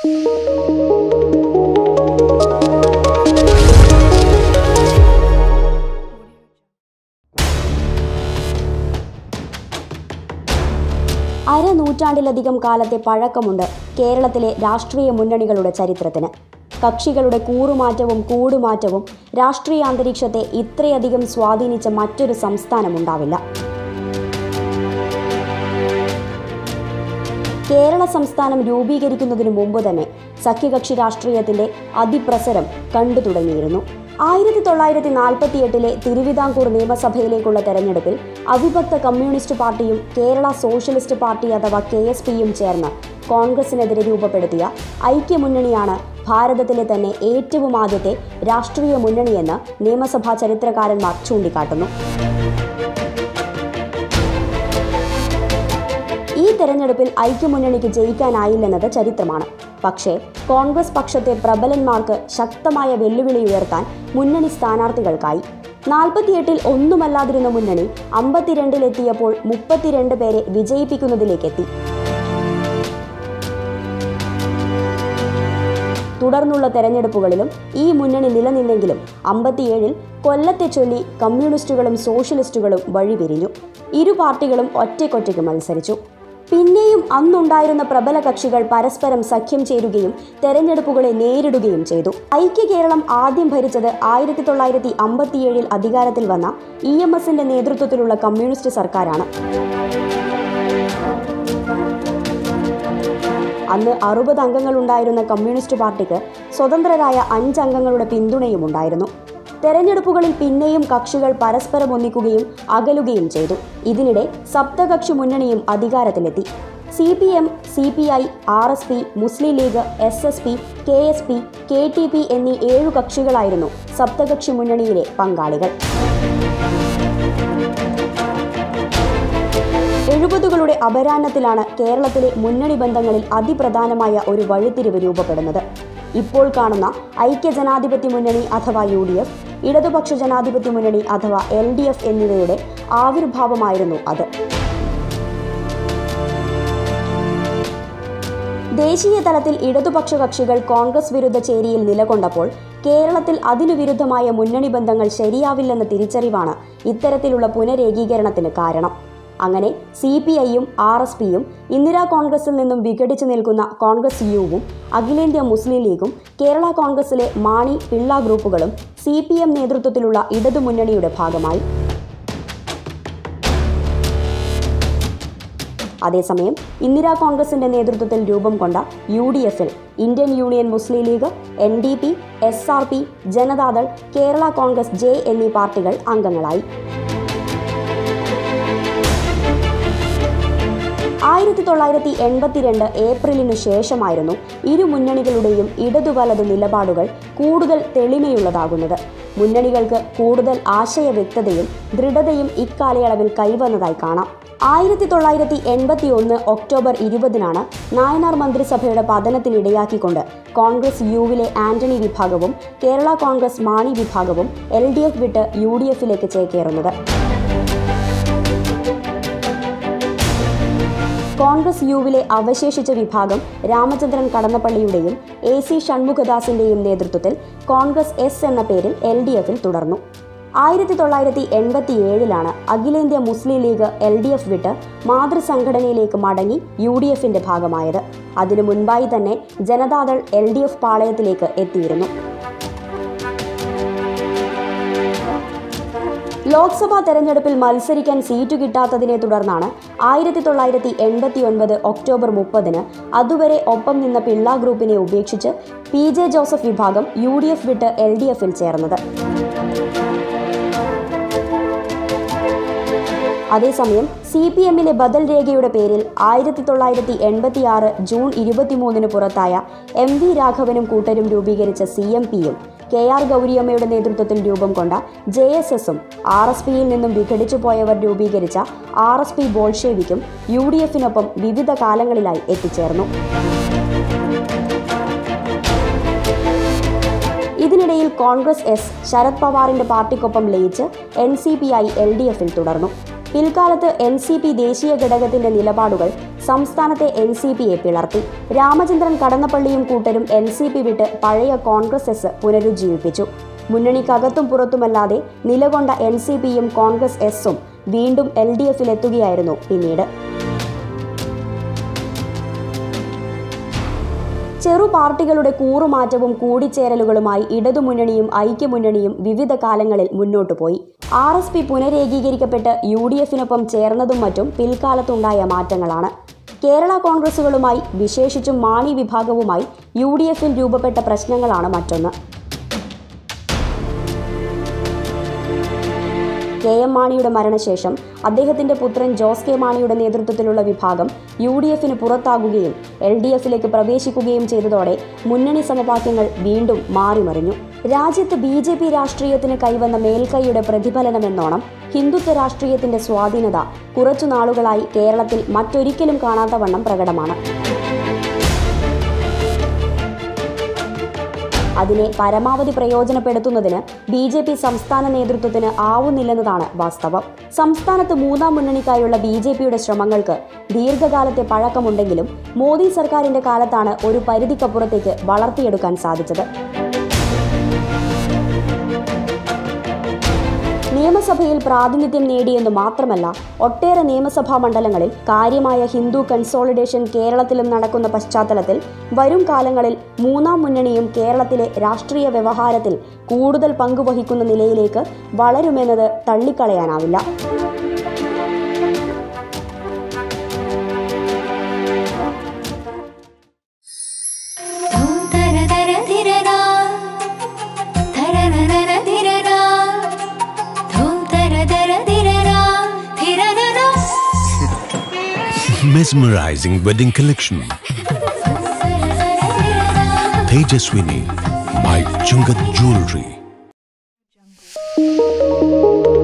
അരനൂറ്റാണ്ടിലധികം കാലത്തെ പഴക്കമുണ്ട് കേരളത്തിലെ രാഷ്ട്രീയ മുന്നണികളുടെ ചരിത്രത്തിന് കക്ഷികളുടെ കൂറുമാറ്റവും കൂടുമാറ്റവും രാഷ്ട്രീയ അന്തരീക്ഷത്തെ ഇത്രയധികം സ്വാധീനിച്ച മറ്റൊരു സംസ്ഥാനമുണ്ടാവില്ല കേരള സംസ്ഥാനം രൂപീകരിക്കുന്നതിനു മുമ്പ് തന്നെ സഖ്യകക്ഷി രാഷ്ട്രീയത്തിന്റെ അതിപ്രസരം കണ്ടു തുടങ്ങിയിരുന്നു ആയിരത്തി തൊള്ളായിരത്തി നാൽപ്പത്തി എട്ടിലെ തിരുവിതാംകൂർ നിയമസഭയിലേക്കുള്ള തെരഞ്ഞെടുപ്പിൽ അവിഭക്ത കമ്മ്യൂണിസ്റ്റ് പാർട്ടിയും കേരള സോഷ്യലിസ്റ്റ് പാർട്ടി അഥവാ കെ എസ് പിയും ചേർന്ന് കോൺഗ്രസിനെതിരെ രൂപപ്പെടുത്തിയ ഐക്യമുന്നണിയാണ് ഭാരതത്തിലെ തന്നെ ഏറ്റവും ആദ്യത്തെ രാഷ്ട്രീയ മുന്നണിയെന്ന് നിയമസഭാ ചരിത്രകാരന്മാർ ചൂണ്ടിക്കാട്ടുന്നു ഈ തെരഞ്ഞെടുപ്പിൽ ഐക്യമുന്നണിക്ക് ജയിക്കാനായില്ലെന്നത് ചരിത്രമാണ് പക്ഷേ കോൺഗ്രസ് പക്ഷത്തെ പ്രബലന്മാർക്ക് ശക്തമായ വെല്ലുവിളി ഉയർത്താൻ മുന്നണി സ്ഥാനാർത്ഥികൾക്കായി നാൽപ്പത്തിയെട്ടിൽ ഒന്നുമല്ലാതിരുന്ന മുന്നണി അമ്പത്തിരണ്ടിലെത്തിയപ്പോൾ മുപ്പത്തിരണ്ട് പേരെ വിജയിപ്പിക്കുന്നതിലേക്കെത്തി തുടർന്നുള്ള തെരഞ്ഞെടുപ്പുകളിലും ഈ മുന്നണി നിലനിന്നെങ്കിലും അമ്പത്തിയേഴിൽ കൊല്ലത്തെ ചൊല്ലി കമ്മ്യൂണിസ്റ്റുകളും സോഷ്യലിസ്റ്റുകളും വഴിപിരിഞ്ഞു ഇരു പാർട്ടികളും ഒറ്റയ്ക്കൊറ്റയ്ക്ക് മത്സരിച്ചു പിന്നെയും അന്നുണ്ടായിരുന്ന പ്രബല കക്ഷികൾ പരസ്പരം സഖ്യം ചേരുകയും തെരഞ്ഞെടുപ്പുകളെ നേരിടുകയും ചെയ്തു ഐക്യ കേരളം ആദ്യം ഭരിച്ചത് ആയിരത്തി തൊള്ളായിരത്തി അമ്പത്തിയേഴിൽ അധികാരത്തിൽ വന്ന ഇ എം എസിന്റെ നേതൃത്വത്തിലുള്ള കമ്മ്യൂണിസ്റ്റ് സർക്കാരാണ് അന്ന് അറുപത് അംഗങ്ങളുണ്ടായിരുന്ന കമ്മ്യൂണിസ്റ്റ് പാർട്ടിക്ക് സ്വതന്ത്രരായ അഞ്ച് അംഗങ്ങളുടെ പിന്തുണയും ഉണ്ടായിരുന്നു തെരഞ്ഞെടുപ്പുകളിൽ പിന്നെയും കക്ഷികൾ പരസ്പരം ഒന്നിക്കുകയും അകലുകയും ചെയ്തു ഇതിനിടെ സപ്തകക്ഷി മുന്നണിയും അധികാരത്തിലെത്തി C P M C P I R S P Muslim League S S P K S P K T P എന്നീ ഏഴു കക്ഷികളായിരുന്നു സപ്തകക്ഷി മുന്നണിയിലെ പങ്കാളികൾ എഴുപതുകളുടെ അപരാഹ്നത്തിലാണ് കേരളത്തിലെ മുന്നണി ബന്ധങ്ങളിൽ അതിപ്രധാനമായ ഒരു വഴിത്തിരിവ് രൂപപ്പെടുന്നത് ഇപ്പോൾ കാണുന്ന ഐക്യ ജനാധിപത്യ മുന്നണി അഥവാ യു ഡി എഫ് ഇടതുപക്ഷ ജനാധിപത്യ മുന്നണി അഥവാ എൽ ഡി എഫ് എന്നിവയുടെ ആവിർഭാവമായിരുന്നു അത് ദേശീയ തലത്തിൽ ഇടതുപക്ഷ കക്ഷികൾ കോൺഗ്രസ് വിരുദ്ധ ചേരിയിൽ നിലകൊണ്ടപ്പോൾ കേരളത്തിൽ അതിനു വിരുദ്ധമായ മുന്നണി ബന്ധങ്ങൾ ശരിയാവില്ലെന്ന തിരിച്ചറിവാണ് ഇത്തരത്തിലുള്ള പുനരേകീകരണത്തിന് കാരണം അങ്ങനെ സി പി ഐയും ആർ എസ് പിയും ഇന്ദിരാ കോൺഗ്രസിൽ നിന്നും വിഘടിച്ചു നിൽക്കുന്ന കോൺഗ്രസ് യുവും അഖിലേന്ത്യാ മുസ്ലിം ലീഗും കേരള കോൺഗ്രസിലെ മാണി പിള്ള ഗ്രൂപ്പുകളും സി പി എം നേതൃത്വത്തിലുള്ള ഇടതുമുന്നണിയുടെ ഭാഗമായി അതേസമയം ഇന്ദിരാ കോൺഗ്രസിന്റെ നേതൃത്വത്തിൽ രൂപം കൊണ്ട യു ഡി എഫിൽ Indian Union Muslim League N D P S R P Janata Dal Kerala Congress J എന്നീ പാർട്ടികൾ അംഗങ്ങളായി ആയിരത്തി തൊള്ളായിരത്തി എൺപത്തിരണ്ട് ഏപ്രിലിനു ശേഷമായിരുന്നു ഇരു മുന്നണികളുടെയും ഇടതുവലതു നിലപാടുകൾ കൂടുതൽ തെളിമയുള്ളതാകുന്നത് മുന്നണികൾക്ക് കൂടുതൽ ആശയ വ്യക്തതയും ദൃഢതയും ഇക്കാലയളവിൽ കൈവന്നതായി കാണാം ആയിരത്തി തൊള്ളായിരത്തി എൺപത്തി ഒന്ന് ഒക്ടോബർ ഇരുപതിനാണ് നായനാർ മന്ത്രിസഭയുടെ പതനത്തിനിടയാക്കിക്കൊണ്ട് കോൺഗ്രസ് യുവിലെ ആന്റണി വിഭാഗവും കേരള കോൺഗ്രസ് മാണി വിഭാഗവും എൽ ഡി എഫ് വിട്ട് യു ഡി എഫിലേക്ക് ചേക്കേറുന്നത് കോൺഗ്രസ് യുവിലെ അവശേഷിച്ച വിഭാഗം രാമചന്ദ്രൻ കടന്നപ്പള്ളിയുടെയും എ സി ഷൺമുഖദാസിന്റെയും നേതൃത്വത്തിൽ കോൺഗ്രസ് എസ് എന്ന പേരിൽ എൽ ഡി എഫിൽ തുടർന്നു ആയിരത്തി തൊള്ളായിരത്തി എൺപത്തി ഏഴിലാണ് അഖിലേന്ത്യാ Muslim League L D F വിട്ട് മാതൃസംഘടനയിലേക്ക് മടങ്ങി യു ഡി എഫിന്റെ ഭാഗമായത് അതിനു മുൻപായി തന്നെ ജനതാദൾ എൽ ഡി എഫ് പാളയത്തിലേക്ക് എത്തിയിരുന്നു ലോക്സഭാ തെരഞ്ഞെടുപ്പിൽ മത്സരിക്കാൻ സീറ്റ് കിട്ടാത്തതിനെ തുടർന്നാണ് ആയിരത്തി തൊള്ളായിരത്തി എൺപത്തി ഒൻപത് ഒക്ടോബർ മുപ്പതിന് അതുവരെ ഒപ്പം നിന്ന പിള്ള ഗ്രൂപ്പിനെ ഉപേക്ഷിച്ച് പി ജെ ജോസഫ് വിഭാഗം യു ഡി എഫ് വിട്ട് എൽ ഡി എഫിൽ ചേർന്നത് അതേസമയം സി പി എമ്മിലെ ബദൽ രേഖയുടെ പേരിൽ ആയിരത്തി തൊള്ളായിരത്തി എൺപത്തി ആറ് ജൂൺ ഇരുപത്തിമൂന്നിന് പുറത്തായ എം വി രാഘവനും കൂട്ടരും രൂപീകരിച്ച സി എം പിയും കെ ആർ ഗൗരിയമ്മയുടെ നേതൃത്വത്തിൽ രൂപം കൊണ്ട ജെ എസ് എസും ആർ എസ് പിയിൽ നിന്നും വിഘടിച്ചു പോയവർ രൂപീകരിച്ച ആർ എസ് പി ബോൾഷേവിക്കും യു ഡി എഫിനൊപ്പം വിവിധ കാലങ്ങളിലായി എത്തിച്ചേർന്നു ഇതിനിടയിൽ കോൺഗ്രസ് എസ് ശരത് പവാറിന്റെ പാർട്ടിക്കൊപ്പം ലയിച്ച് N C P I L D എഫിൽ തുടർന്നു പിൽക്കാലത്ത് എൻ സി പി ദേശീയ ഘടകത്തിന്റെ നിലപാടുകൾ സംസ്ഥാനത്തെ എൻ സി പിയെ പിളർത്തി രാമചന്ദ്രൻ കടന്നപ്പള്ളിയും കൂട്ടരും എൻ സി പി വിട്ട് പഴയ കോൺഗ്രസ് എസ് പുനരുജ്ജീവിപ്പിച്ചു മുന്നണിക്കകത്തും പുറത്തുമല്ലാതെ നിലകൊണ്ട എൻ സി പിയും കോൺഗ്രസ് എസും വീണ്ടും എൽ ഡി എഫിലെത്തുകയായിരുന്നു പിന്നീട് ചെറു പാർട്ടികളുടെ കൂറുമാറ്റവും കൂടിച്ചേരലുകളുമായി ഇടതുമുന്നണിയും ഐക്യമുന്നണിയും വിവിധ കാലങ്ങളിൽ മുന്നോട്ടു പോയി ആർ എസ് പി പുനരേകീകരിക്കപ്പെട്ട് യു ഡി എഫിനൊപ്പം ചേർന്നതും മറ്റും പിൽക്കാലത്തുണ്ടായ മാറ്റങ്ങളാണ് കേരള കോൺഗ്രസുകളുമായി വിശേഷിച്ചും മാണി വിഭാഗവുമായി യു ഡി എഫിൽ രൂപപ്പെട്ട പ്രശ്നങ്ങളാണ് മറ്റൊന്ന് കെ എം മാണിയുടെ മരണശേഷം അദ്ദേഹത്തിന്റെ പുത്രൻ ജോസ് കെ മാണിയുടെ നേതൃത്വത്തിലുള്ള വിഭാഗം യു ഡി എഫിന് പുറത്താകുകയും എൽ ഡി എഫിലേക്ക് പ്രവേശിക്കുകയും ചെയ്തതോടെ മുന്നണി സമവാക്യങ്ങൾ വീണ്ടും മാറിമറിഞ്ഞു രാജ്യത്ത് ബി ജെ പി രാഷ്ട്രീയത്തിന് കൈവന്ന മേൽക്കൈയുടെ പ്രതിഫലനമെന്നോണം ഹിന്ദുത്വ രാഷ്ട്രീയത്തിന്റെ സ്വാധീനത കുറച്ചു നാളുകളായി കേരളത്തിൽ മറ്റൊരിക്കലും കാണാത്ത വണ്ണം പ്രകടമാണ് അതിനെ പരമാവധി പ്രയോജനപ്പെടുത്തുന്നതിന് ബി ജെ പി സംസ്ഥാന നേതൃത്വത്തിന് ആവുന്നില്ലെന്നതാണ് വാസ്തവം സംസ്ഥാനത്ത് മൂന്നാം മുന്നണിക്കായുള്ള ബി ജെ പിയുടെ ശ്രമങ്ങൾക്ക് ദീർഘകാലത്തെ പഴക്കമുണ്ടെങ്കിലും മോദി സർക്കാരിന്റെ കാലത്താണ് ഒരു പരിധിക്കപ്പുറത്തേക്ക് വളർത്തിയെടുക്കാൻ സാധിച്ചത് നിയമസഭയിൽ പ്രാതിനിധ്യം നേടിയെന്ന് മാത്രമല്ല ഒട്ടേറെ നിയമസഭാ മണ്ഡലങ്ങളിൽ കാര്യമായ ഹിന്ദു കൺസോളിഡേഷൻ കേരളത്തിലും നടക്കുന്ന പശ്ചാത്തലത്തിൽ വരും കാലങ്ങളിൽ മൂന്നാം മുന്നണിയും കേരളത്തിലെ രാഷ്ട്രീയ വ്യവഹാരത്തിൽ കൂടുതൽ പങ്കുവഹിക്കുന്ന നിലയിലേക്ക് വളരുമെന്നത് തള്ളിക്കളയാനാവില്ല ധൂം തര തര ധിരരാ ധരരരര ധിരരാ ധൂം തര തര ധിരരാ ധിരരരാ Mesmerizing wedding collection. Tejaswini by Chungat Jewelry.